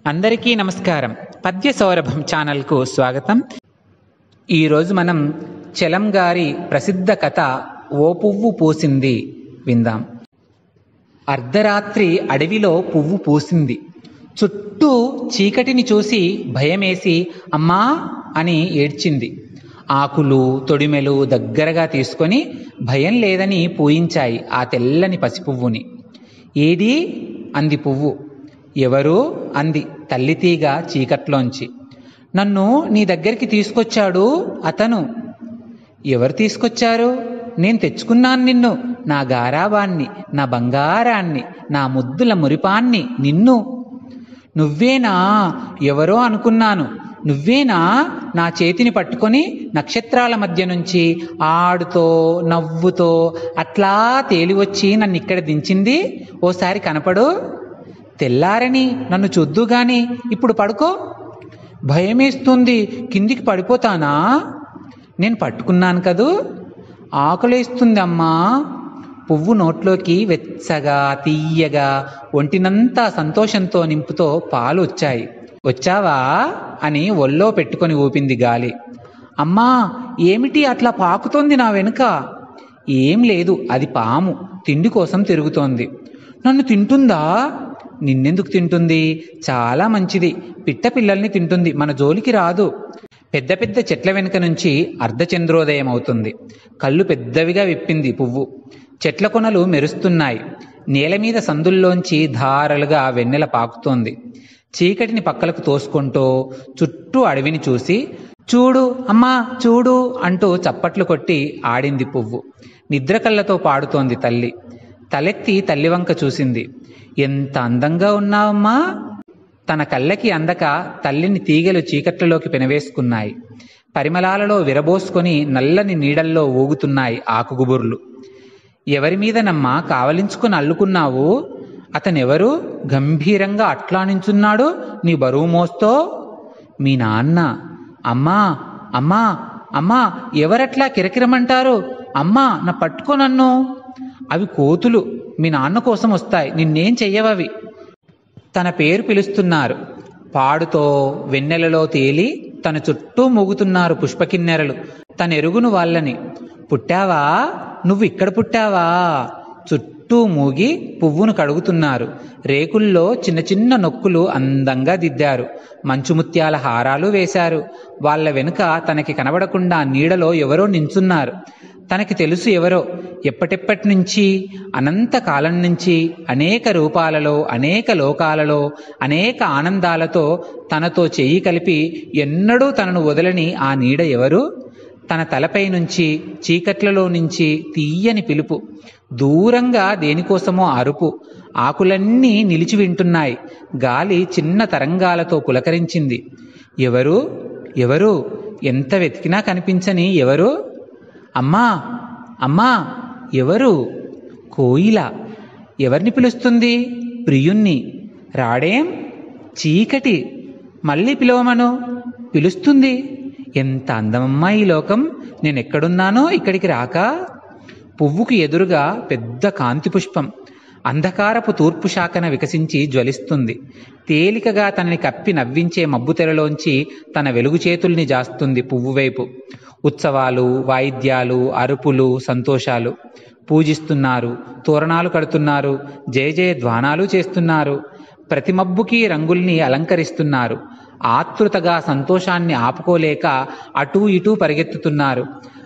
అందరికీ నమస్కారం పద్య సౌరభం ఛానల్కు స్వాగతం ఈరోజు మనం చలం గారి ప్రసిద్ధ కథ ఓ పువ్వు పూసింది విందాం అర్ధరాత్రి అడవిలో పువ్వు పూసింది చుట్టూ చీకటిని చూసి భయమేసి అమ్మా అని ఏడ్చింది ఆకులు తొడిమెలు దగ్గరగా తీసుకొని భయం లేదని పూయించాయి ఆ తెల్లని పసిపువ్వుని ఏది అంది పువ్వు ఎవరు అంది తల్లితీగ చీకట్లోంచి నన్ను నీ దగ్గరికి తీసుకొచ్చాడు అతను ఎవరు తీసుకొచ్చారు నేను తెచ్చుకున్నాను నిన్ను నా గారాబాన్ని నా బంగారాన్ని నా ముద్దుల మురిపాన్ని నిన్ను నువ్వేనా ఎవరో అనుకున్నాను నువ్వేనా నా చేతిని పట్టుకొని నక్షత్రాల మధ్య నుంచి ఆడుతో నవ్వుతో అట్లా తేలివచ్చి నన్ను ఇక్కడ దించింది ఓసారి కనపడు తెల్లారని నన్ను చూద్దు గాని ఇప్పుడు పడుకో భయమేస్తుంది కిందికి పడిపోతానా నేను పట్టుకున్నాను కదూ ఆకలేస్తుంది అమ్మా పువ్వు నోట్లోకి వెచ్చగా తీయగా ఒంటినంతా సంతోషంతో నింపుతో పాలు వచ్చాయి వచ్చావా అని ఒళ్ళో పెట్టుకొని ఊపింది గాలి అమ్మా ఏమిటి అట్లా పాకుతోంది నా వెనుక ఏం లేదు అది పాము తిండి కోసం తిరుగుతోంది నన్ను తింటుందా నిన్నెందుకు తింటుంది చాలా మంచిది పిట్ట పిల్లల్ని తింటుంది మన జోలికి రాదు పెద్ద పెద్ద చెట్ల వెనుక నుంచి అర్ధచంద్రోదయం అవుతుంది కళ్ళు పెద్దవిగా విప్పింది పువ్వు చెట్ల కొనలు మెరుస్తున్నాయి నేల మీద సందుల్లోంచి ధారలుగా వెన్నెల పాకుతోంది చీకటిని పక్కలకు తోసుకుంటూ చుట్టూ అడవిని చూసి చూడు అమ్మా చూడు అంటూ చప్పట్లు కొట్టి ఆడింది పువ్వు నిద్ర కళ్ళతో పాడుతోంది తల్లి తలెత్తి తల్లివంక చూసింది ఎంత అందంగా ఉన్నావమ్మా తన కళ్ళకి అందక తల్లిని తీగలు చీకట్లలోకి పెనవేసుకున్నాయి పరిమళాలలో విరబోసుకొని నల్లని నీడల్లో ఊగుతున్నాయి ఆకుగుబుర్లు ఎవరి మీదనమ్మా కావలించుకుని అల్లుకున్నావు అతనెవరు గంభీరంగా అట్లా నించున్నాడు నీ బరువు మోస్తో మీ నాన్న అమ్మా అమ్మా అమ్మా ఎవరట్లా కిరకిరమంటారు అమ్మా నా పట్టుకో నన్ను అవి కోతులు మీ నాన్న కోసం వస్తాయి నిన్నేం చెయ్యవవి తన పేరు పిలుస్తున్నారు పాడుతో వెన్నెలలో తేలి తన చుట్టూ మూగుతున్నారు పుష్పకిన్నెరలు తన ఎరుగును వాళ్ళని పుట్టావా నువ్వు ఇక్కడ పుట్టావా చుట్టూ మూగి పువ్వును కడుగుతున్నారు రేకుల్లో చిన్న చిన్న నొక్కులు అందంగా దిద్దారు మంచుముత్యాల హారాలు వేశారు వాళ్ళ వెనుక తనకి కనబడకుండా నీడలో ఎవరో నించున్నారు తనకి తెలుసు ఎవరో ఎప్పటెప్పటి నుంచి అనంత కాలం నుంచి అనేక రూపాలలో అనేక లోకాలలో అనేక ఆనందాలతో తనతో చెయ్యి కలిపి ఎన్నడూ తనను వదలని ఆ నీడ ఎవరు తన తలపై నుంచి చీకట్లలో నుంచి తీయని పిలుపు దూరంగా దేనికోసమో అరుపు ఆకులన్నీ నిలిచి వింటున్నాయి గాలి చిన్న తరంగాలతో పులకరించింది ఎవరు ఎవరు ఎంత వెతికినా కనిపించని ఎవరు అమ్మా అమ్మా ఎవరు కోయిల ఎవరిని పిలుస్తుంది ప్రియుణ్ణి రాడేం చీకటి మళ్ళీ పిలవమను పిలుస్తుంది ఎంత అందమమ్మా ఈ లోకం నేను ఎక్కడున్నానో ఇక్కడికి రాక పువ్వుకు ఎదురుగా పెద్ద కాంతి పుష్పం అంధకారపు తూర్పు శాఖన వికసించి జ్వలిస్తుంది తేలికగా తనని కప్పి నవ్వించే మబ్బుతెరలోంచి తన వెలుగు చేతుల్ని జాస్తుంది పువ్వు వైపు ఉత్సవాలు వాయిద్యాలు అరుపులు సంతోషాలు పూజిస్తున్నారు తోరణాలు కడుతున్నారు జయ జయ ధ్వానాలు చేస్తున్నారు ప్రతి మబ్బుకి రంగుల్ని అలంకరిస్తున్నారు ఆతృతగా సంతోషాన్ని ఆపుకోలేక అటూ ఇటూ పరిగెత్తుతున్నారు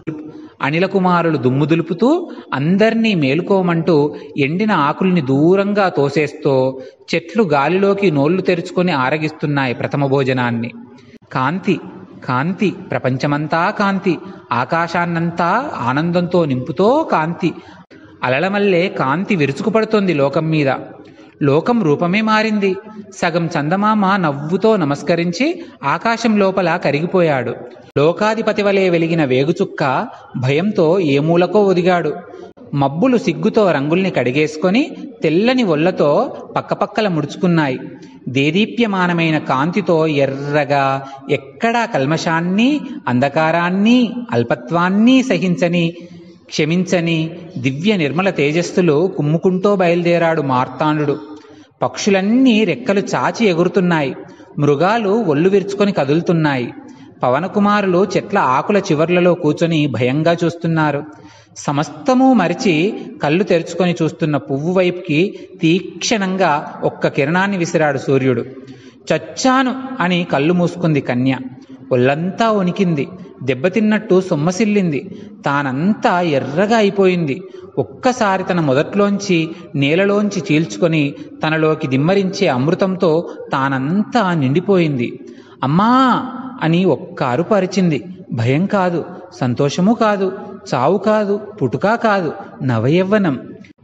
అనిల కుమారులు దుమ్ము దులుపుతూ అందర్నీ మేలుకోమంటూ ఎండిన ఆకుల్ని దూరంగా తోసేస్తూ చెట్లు గాలిలోకి నోళ్లు తెరుచుకొని ఆరగిస్తున్నాయి ప్రథమ భోజనాన్ని కాంతి కాంతి ప్రపంచమంతా కాంతి ఆకాశాన్నంతా ఆనందంతో నింపుతో కాంతి అలలమల్లే కాంతి విరుచుకుపడుతోంది లోకం మీద లోకం రూపమే మారింది సగం చందమామ నవ్వుతో నమస్కరించి ఆకాశం లోపల కరిగిపోయాడు లోకాధిపతి వలె వెలిగిన వేగుచుక్క భయంతో ఏ మూలకో ఒదిగాడు మబ్బులు సిగ్గుతో రంగుల్ని కడిగేసుకొని తెల్లని ఒళ్లతో పక్కపక్కల ముడుచుకున్నాయి దేదీప్యమానమైన కాంతితో ఎర్రగా ఎక్కడా కల్మషాన్ని అంధకారాన్ని అల్పత్వాన్ని సహించని క్షమించని దివ్య నిర్మల తేజస్సులు కుమ్ముకుంటూ బయలుదేరాడు మార్తాండు పక్షులన్నీ రెక్కలు చాచి ఎగురుతున్నాయి మృగాలు ఒళ్ళు విరుచుకొని కదులుతున్నాయి పవనకుమారులు చెట్ల ఆకుల చివర్లలో కూర్చొని భయంగా చూస్తున్నారు సమస్తము మరిచి కళ్ళు తెరుచుకొని చూస్తున్న పువ్వు వైపుకి తీక్షణంగా ఒక్క కిరణాన్ని విసిరాడు సూర్యుడు చచ్చాను అని కళ్ళు మూసుకుంది కన్య ఒళ్ళంతా వణికింది దెబ్బతిన్నట్టు సొమ్మసిల్లింది తానంతా ఎర్రగా అయిపోయింది ఒక్కసారి తన మొదట్లోంచి నేలలోంచి చీల్చుకొని తనలోకి దిమ్మరించే అమృతంతో తానంతా నిండిపోయింది అమ్మా అని ఒక్క అరుపు అరిచింది భయం కాదు సంతోషము కాదు చావు కాదు పుటుక కాదు నవయవ్వనం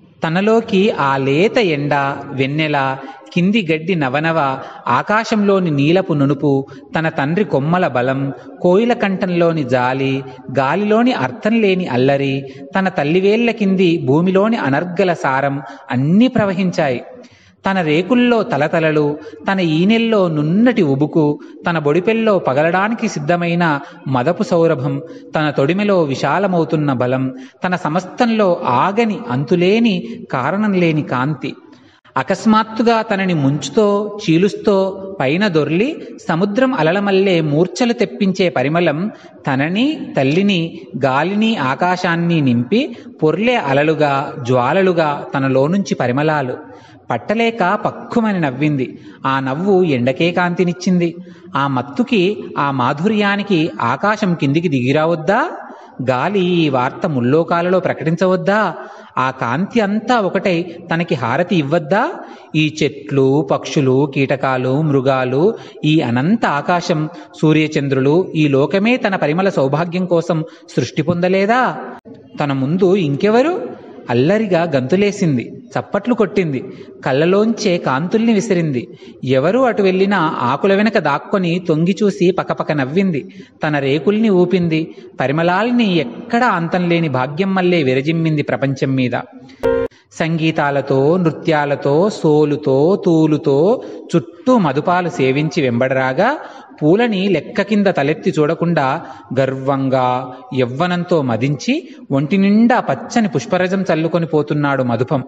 తనలోకి ఆ లేత ఎండ వెన్నెల కింది గడ్డి నవనవ ఆకాశంలోని నీలపు నునుపు తన తండ్రి కొమ్మల బలం కోయిల కంఠంలోని జాలి గాలిలోని అర్థం లేని అల్లరి తన తల్లివేళ్ల కింది భూమిలోని అనర్గల సారం అన్నీ ప్రవహించాయి తన రేకుల్లో తలతలలు తన ఈనెల్లో నున్నటి ఉబుకు తన బొడిపెల్లో పగలడానికి సిద్ధమైన మదపు సౌరభం తన తొడిమెలో విశాలమవుతున్న బలం తన సమస్తంలో ఆగని అంతులేని కారణం లేని కాంతి అకస్మాత్తుగా తనని ముంచుతో చీలుస్తో పైన దొర్లి సముద్రం అలలమల్లే మూర్ఛలు తెప్పించే పరిమళం తనని తల్లిని గాలిని ఆకాశాన్ని నింపి పొర్లే అలలుగా జ్వాలలుగా తనలోనుంచి పరిమళాలు పట్టలేక పక్కుమని నవ్వింది ఆ నవ్వు ఎండకే కాంతినిచ్చింది ఆ మత్తుకి ఆ మాధుర్యానికి ఆకాశం కిందికి దిగిరావద్దా గాలి ఈ వార్త ముల్లోకాలలో ప్రకటించవద్దా ఆ కాంతి అంతా ఒకటై తనకి హారతి ఇవ్వద్దా ఈ చెట్లు పక్షులు కీటకాలు మృగాలు ఈ అనంత ఆకాశం సూర్యచంద్రులు ఈ లోకమే తన పరిమళ సౌభాగ్యం కోసం సృష్టి పొందలేదా తన ముందు ఇంకెవరు అల్లరిగా గంతులేసింది చప్పట్లు కొట్టింది కళ్ళలోంచే కాంతుల్ని విసిరింది ఎవరు అటు వెళ్ళినా ఆకుల వెనక దాక్కొని తొంగి చూసి పకపక నవ్వింది తన రేకుల్ని ఊపింది పరిమళాల్ని ఎక్కడా అంతం లేని భాగ్యం మల్లే విరజిమ్మింది ప్రపంచం మీద సంగీతాలతో నృత్యాలతో సోలుతో తూలుతో చుట్టూ మధుపాలు సేవించి వెంబడరాగా పూలని లెక్క కింద తలెత్తి చూడకుండా గర్వంగా యవ్వనంతో మదించి ఒంటి నిండా పచ్చని పుష్పరజం చల్లుకొని పోతున్నాడు మధుపం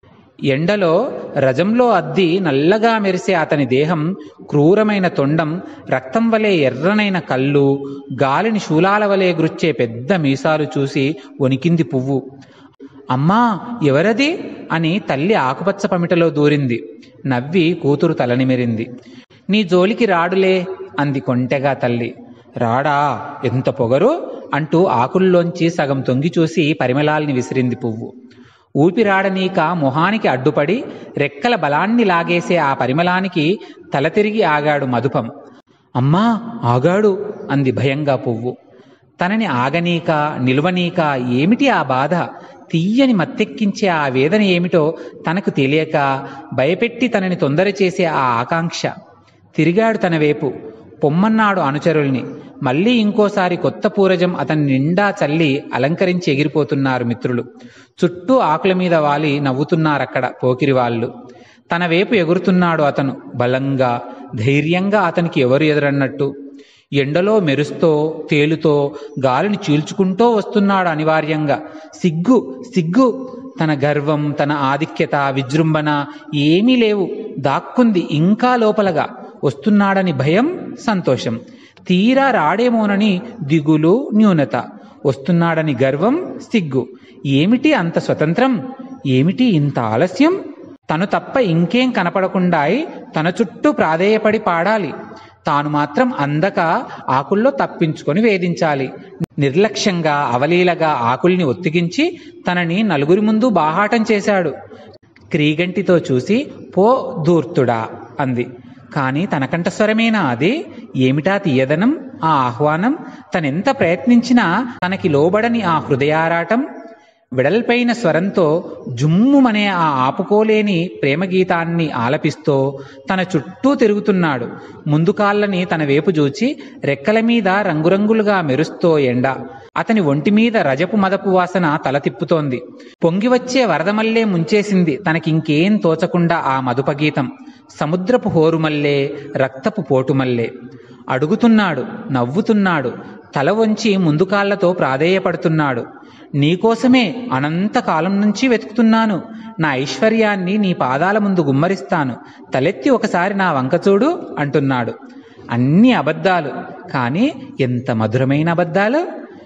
ఎండలో రజంలో అద్ది నల్లగా మెరిసే అతని దేహం క్రూరమైన తొండం రక్తం వలె ఎర్రనైన కళ్ళు గాలిని శూలాల వలె గుచ్చే పెద్ద మీసాలు చూసి వణికింది పువ్వు అమ్మా ఎవరది అని తల్లి ఆకుపచ్చ పమిటలో దూరింది నవ్వి కూతురు తలనిమిరింది నీ జోలికి రాడులే అంది కొంటెగా తల్లి రాడా ఎంత పొగరు అంటూ ఆకుల్లోంచి సగం తొంగి చూసి పరిమళాల్ని విసిరింది పువ్వు ఊపిరాడనీక మొహానికి అడ్డుపడి రెక్కల బలాన్ని లాగేసే ఆ పరిమళానికి తల తిరిగి ఆగాడు మధుపం అమ్మా ఆగాడు అంది భయంగా పువ్వు తనని ఆగనీక నిలువనీక ఏమిటి ఆ బాధ తీయని మత్తెక్కించే ఆ వేదన ఏమిటో తనకు తెలియక భయపెట్టి తనని తొందర చేసే ఆ ఆకాంక్ష తిరిగాడు తన వైపు పొమ్మన్నాడు అనుచరుల్ని మళ్ళీ ఇంకోసారి కొత్త పూరజం అతని నిండా చల్లి అలంకరించి ఎగిరిపోతున్నారు మిత్రులు చుట్టూ ఆకుల మీద వాలి నవ్వుతున్నారక్కడ పోకిరి వాళ్ళు తన వైపు ఎగురుతున్నాడు అతను బలంగా ధైర్యంగా అతనికి ఎవరు ఎదురన్నట్టు ఎండలో మెరుస్తో తేలుతో గాలిని చీల్చుకుంటూ వస్తున్నాడు అనివార్యంగా సిగ్గు సిగ్గు తన గర్వం తన ఆధిక్యత విజృంభణ ఏమీ లేవు దాక్కుంది ఇంకా లోపలగా వస్తున్నాడని భయం సంతోషం తీరా రాడేమోనని దిగులు న్యూనత వస్తున్నాడని గర్వం సిగ్గు ఏమిటి అంత స్వతంత్రం ఏమిటి ఇంత ఆలస్యం తను తప్ప ఇంకేం కనపడకుండా తన చుట్టూ ప్రాధేయపడి పాడాలి తాను మాత్రం అందక ఆకుల్లో తప్పించుకొని వేధించాలి నిర్లక్ష్యంగా అవలీలగా ఆకుల్ని ఒత్తిగించి తనని నలుగురి ముందు బాహాటం చేశాడు క్రీగంటితో చూసి పో దూర్తుడా అంది కాని తన కంఠస్వరమేనా అది ఏమిటా తీయదనం ఆ ఆహ్వానం తనెంత ప్రయత్నించినా తనకి లోబడని ఆ హృదయారాటం వెడల్పైన స్వరంతో జుమ్ముమనే ఆ ఆపుకోలేని ప్రేమగీతాన్ని ఆలపిస్తూ తన చుట్టూ తిరుగుతున్నాడు ముందు కాళ్ళని తన వేపు చూచి రెక్కల మీద రంగురంగులుగా మెరుస్తో ఎండ అతని ఒంటి మీద రజపు మదపు వాసన తల తిప్పుతోంది పొంగివచ్చే వరదమల్లే ముంచేసింది తనకింకేం తోచకుండా ఆ మధుపగీతం సముద్రపు హోరుమల్లే రక్తపు పోటుమల్లే అడుగుతున్నాడు నవ్వుతున్నాడు తల వంచి ముందు కాళ్లతో ప్రాధేయపడుతున్నాడు నీకోసమే అనంతకాలం నుంచి వెతుకుతున్నాను నా ఐశ్వర్యాన్ని నీ పాదాల ముందు గుమ్మరిస్తాను తలెత్తి ఒకసారి నా వంక చూడు అంటున్నాడు అన్ని అబద్ధాలు కానీ ఎంత మధురమైన అబద్ధాలు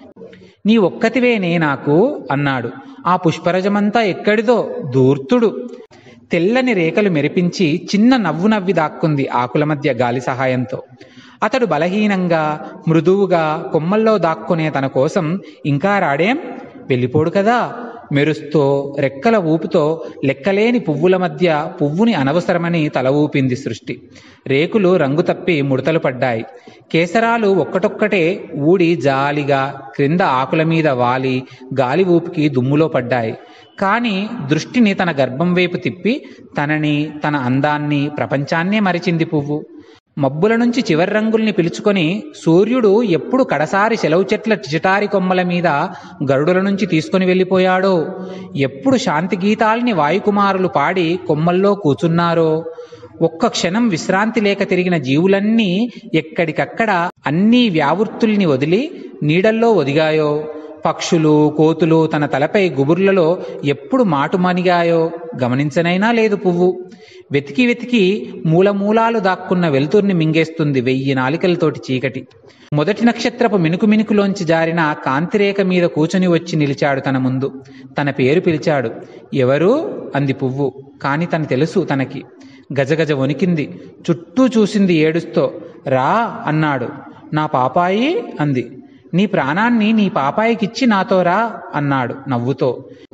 నీ ఒక్కతివేనే నాకు అన్నాడు ఆ పుష్పరజమంతా ఎక్కడిదో దూర్తుడు తెల్లని రేఖలు మెరిపించి చిన్న నవ్వు నవ్వి దాక్కుంది ఆకుల మధ్య గాలి సహాయంతో అతడు బలహీనంగా మృదువుగా కొమ్మల్లో దాక్కునే తన కోసం ఇంకా రాడేం వెళ్ళిపోడు కదా మెరుస్తో రెక్కల ఊపుతో లెక్కలేని పువ్వుల మధ్య పువ్వుని అనవసరమని తల ఊపింది సృష్టి రేకులు రంగు తప్పి ముడతలు పడ్డాయి కేసరాలు ఒక్కటొక్కటే ఊడి జాలిగా క్రింద ఆకుల మీద వాలి గాలి ఊపికి దుమ్ములో పడ్డాయి కానీ దృష్టిని తన గర్భం వైపు తిప్పి తనని తన అందాన్ని ప్రపంచాన్నే మరిచింది పువ్వు మబ్బుల నుంచి చివరి రంగుల్ని పిలుచుకొని సూర్యుడు ఎప్పుడు కడసారి సెలవు చెట్ల చిటారి కొమ్మల మీద గరుడుల నుంచి తీసుకొని వెళ్ళిపోయాడో ఎప్పుడు శాంతి గీతాల్ని వాయుకుమారులు పాడి కొమ్మల్లో కూచున్నారో ఒక్క క్షణం విశ్రాంతి లేక తిరిగిన జీవులన్నీ ఎక్కడికక్కడ అన్ని వ్యావృత్తుల్ని వదిలి నీడల్లో ఒదిగాయో పక్షులు కోతులు తన తలపై గుబుర్లలో ఎప్పుడు మాటుమణిగాయో గమనించనైనా లేదు పువ్వు వెతికి వెతికి మూలమూలాలు దాక్కున్న వెలుతుర్ని మింగేస్తుంది వెయ్యి నాలికలతోటి చీకటి మొదటి నక్షత్రపు మినుకు మినుకులోంచి జారిన కాంతిరేఖ మీద కూచుని వచ్చి నిలిచాడు తన ముందు తన పేరు పిలిచాడు ఎవరు అంది పువ్వు కాని తను తెలుసు తనకి గజగజ వణికింది చుట్టూ చూసింది ఏడుస్తో రా అన్నాడు నా పాపాయి అంది నీ ప్రాణాన్ని నీ పాపాయికిచ్చి నాతో రా అన్నాడు నవ్వుతో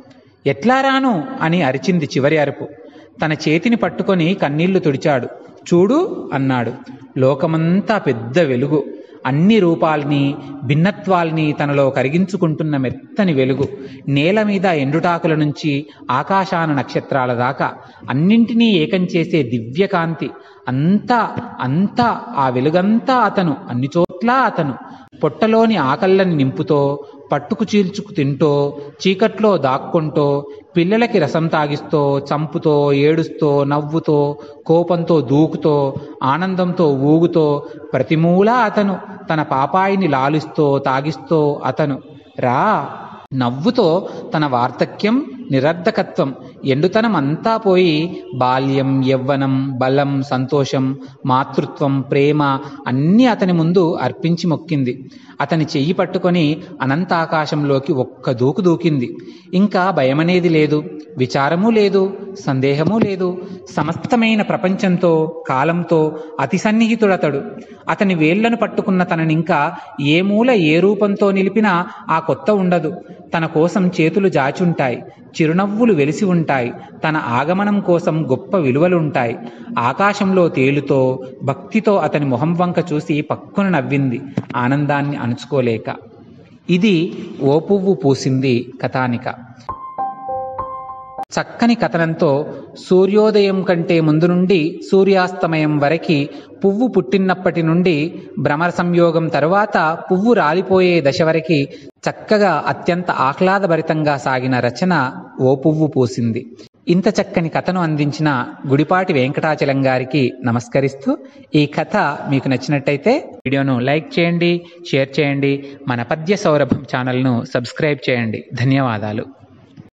ఎట్లా రాను అని అరిచింది చివరి అరుపు తన చేతిని పట్టుకొని కన్నీళ్లు తుడిచాడు చూడు అన్నాడు లోకమంతా పెద్ద వెలుగు అన్ని రూపాల్ని భిన్నత్వాల్ని తనలో కరిగించుకుంటున్న మెత్తని వెలుగు నేల మీద ఎండుటాకుల నుంచి ఆకాశాన నక్షత్రాల దాకా అన్నింటినీ ఏకం చేసే దివ్యకాంతి అంతా అంతా ఆ వెలుగంతా అతను అన్ని చోట్లా అతను పొట్టలోని ఆకళ్ళని నింపుతో పట్టుకు చీల్చుకు తింటో చీకట్లో దాక్కుంటో పిల్లలకి రసం తాగిస్తో చంపుతో ఏడుస్తో నవ్వుతో కోపంతో దూకుతో ఆనందంతో ఊగుతో ప్రతిమూలా అతను తన పాపాయిని లాలిస్తో తాగిస్తో అతను రా నవ్వుతో తన వార్ధక్యం నిరర్ధకత్వం ఎండుతనం అంతా పోయి బాల్యం యవ్వనం బలం సంతోషం మాతృత్వం ప్రేమ అన్నీ అతని ముందు అర్పించి మొక్కింది అతని చెయ్యి పట్టుకొని అనంతాకాశంలోకి ఒక్క దూకు దూకింది ఇంకా భయమనేది లేదు విచారము లేదు సందేహము లేదు సమస్తమైన ప్రపంచంతో కాలంతో అతి సన్నిహితుడతడు అతని వేళ్లను పట్టుకున్న తననింకా ఏ మూల ఏ రూపంతో నిలిపినా ఆ కొత్త ఉండదు తన కోసం చేతులు జాచుంటాయి చిరునవ్వులు వెలిసి ఉంటాయి తన ఆగమనం కోసం గొప్ప విలువలుంటాయి ఆకాశంలో తేలుతో భక్తితో అతని మొహం వంక చూసి పక్కున నవ్వింది ఆనందాన్ని అణుచుకోలేక ఇది ఓ పువ్వు పూసింది కథానిక చక్కని కథనంతో సూర్యోదయం కంటే ముందు నుండి సూర్యాస్తమయం వరకి పువ్వు పుట్టినప్పటి నుండి భ్రమర సంయోగం తరువాత పువ్వు రాలిపోయే దశ వరకి చక్కగా అత్యంత ఆహ్లాదభరితంగా సాగిన రచన ఓ పువ్వు పూసింది ఇంత చక్కని కథను అందించిన గుడిపాటి వెంకటాచలం గారికి నమస్కరిస్తూ ఈ కథ మీకు నచ్చినట్టయితే వీడియోను లైక్ చేయండి షేర్ చేయండి మన పద్య సౌరభం ఛానల్ను సబ్స్క్రైబ్ చేయండి ధన్యవాదాలు